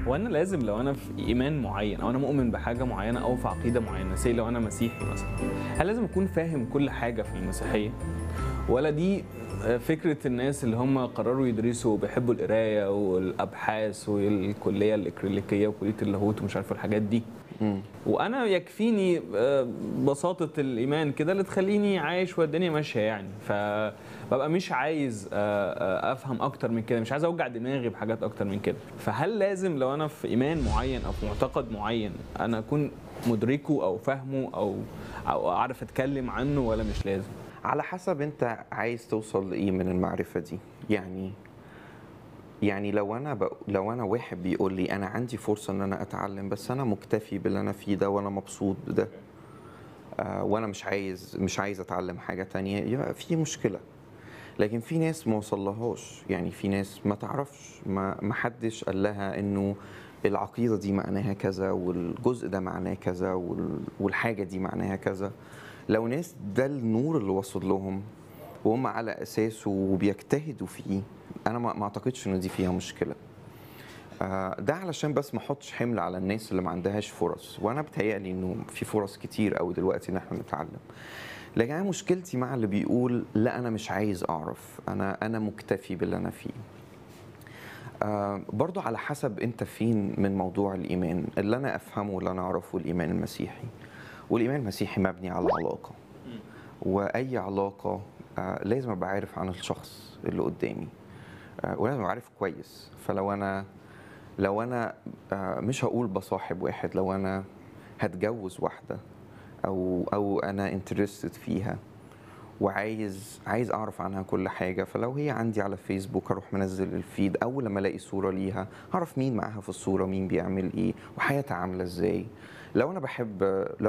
هو انا لازم لو انا في ايمان معين او انا مؤمن بحاجه معينه او في عقيده معينه سي لو انا مسيحي مثلا هل لازم اكون فاهم كل حاجه في المسيحيه ولا دي فكره الناس اللي هم قرروا يدرسوا وبيحبوا القرايه والابحاث والكليه الاكريليكيه وكليه اللاهوت ومش عارف الحاجات دي وانا يكفيني آه، بساطه الايمان كده اللي تخليني عايش والدنيا ماشيه يعني فببقى مش عايز آه، آه، افهم اكتر من كده مش عايز اوجع دماغي بحاجات اكتر من كده فهل لازم لو انا في ايمان معين او في معتقد معين انا اكون مدركه او فاهمه او او اعرف اتكلم عنه ولا مش لازم على حسب انت عايز توصل لايه من المعرفه دي يعني يعني لو انا ب... لو انا واحد بيقول لي انا عندي فرصه ان انا اتعلم بس انا مكتفي باللي انا فيه ده وانا مبسوط بده آه وانا مش عايز مش عايز اتعلم حاجه تانية يبقى في مشكله لكن في ناس ما وصلهاش يعني في ناس ما تعرفش ما ما حدش قال لها انه العقيده دي معناها كذا والجزء ده معناه كذا وال... والحاجه دي معناها كذا لو ناس ده النور اللي وصل لهم وهم على اساسه وبيجتهدوا فيه انا ما ما اعتقدش ان دي فيها مشكله آه، ده علشان بس ما احطش حمل على الناس اللي ما عندهاش فرص وانا بتهيألي انه في فرص كتير قوي دلوقتي ان احنا نتعلم لكن انا مشكلتي مع اللي بيقول لا انا مش عايز اعرف انا انا مكتفي باللي انا فيه آه، برضو على حسب انت فين من موضوع الايمان اللي انا افهمه واللي انا اعرفه الايمان المسيحي والايمان المسيحي مبني على علاقه واي علاقه آه، لازم ابقى عارف عن الشخص اللي قدامي آه، ولازم ابقى عارف كويس فلو انا لو انا آه، مش هقول بصاحب واحد لو انا هتجوز واحده او او انا انترستد فيها وعايز عايز اعرف عنها كل حاجه فلو هي عندي على فيسبوك اروح منزل الفيد اول لما الاقي صوره ليها اعرف مين معاها في الصوره مين بيعمل ايه وحياتها عامله ازاي لو انا بحب لو